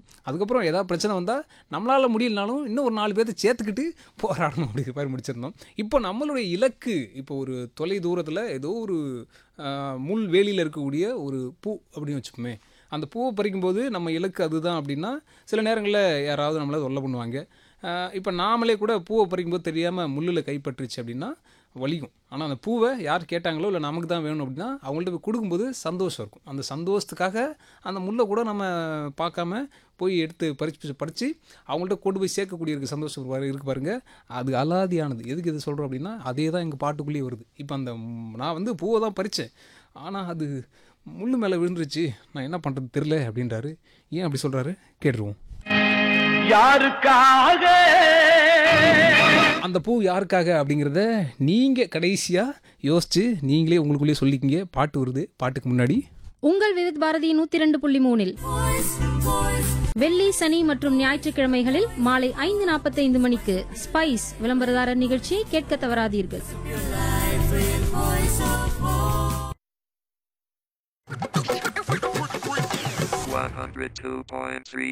அதுக்கப்புறம் ஏதாவது பிரச்சனை வந்தால் நம்மளால் முடியலனாலும் இன்னும் ஒரு நாலு பேர்த்த சேர்த்துக்கிட்டு போராடணும் அப்படிங்கிற மாதிரி முடிச்சிருந்தோம் இப்போ நம்மளுடைய இலக்கு இப்போ ஒரு தொலை தூரத்தில் ஏதோ ஒரு ஆஹ், முள் வேலியில் இருக்கக்கூடிய ஒரு பூ அப்படின்னு வச்சுப்போமே அந்த பூவை பறிக்கும்போது நம்ம இலக்கு அதுதான் அப்படின்னா சில நேரங்களில் யாராவது நம்மளை தொல்லை பண்ணுவாங்க இப்போ நாமளே கூட பூவை பறிக்கும்போது தெரியாமல் முள்ளில் கைப்பற்றுச்சு அப்படின்னா வலிக்கும் ஆனால் அந்த பூவை யார் கேட்டாங்களோ இல்லை நமக்கு தான் வேணும் அப்படின்னா அவங்கள்ட்ட போய் கொடுக்கும்போது சந்தோஷம் இருக்கும் அந்த சந்தோஷத்துக்காக அந்த முல்லை கூட நம்ம பார்க்காம போய் எடுத்து பறிச்சு பறித்து அவங்கள்ட்ட கொண்டு போய் சேர்க்கக்கூடிய இருக்கு சந்தோஷம் பாரு- இருக்கு பாருங்க அது அலாதியானது எதுக்கு இது சொல்கிறோம் அப்படின்னா அதே தான் எங்கள் பாட்டுக்குள்ளேயே வருது இப்போ அந்த ம், நான் வந்து பூவை தான் பறித்தேன் ஆனால் அது முள்ளு மேலே விழுந்துருச்சு நான் என்ன பண்ணுறது தெரில அப்படின்றாரு ஏன் அப்படி சொல்கிறாரு கேட்டுருவோம் யாருக்காக அந்த பூ யாருக்காக அப்படிங்கிறத நீங்கள் கடைசியாக யோசித்து நீங்களே உங்களுக்குள்ளேயே சொல்லிக்கிங்க பாட்டு வருது பாட்டுக்கு முன்னாடி உங்கள் விவித் பாரதி நூத்தி ரெண்டு புள்ளி மூணில் வெள்ளி சனி மற்றும் ஞாயிற்றுக்கிழமைகளில் மாலை ஐந்து நாற்பத்தைந்து மணிக்கு ஸ்பைஸ் விளம்பரதாரர் நிகழ்ச்சியை கேட்க தவறாதீர்கள் One hundred two point three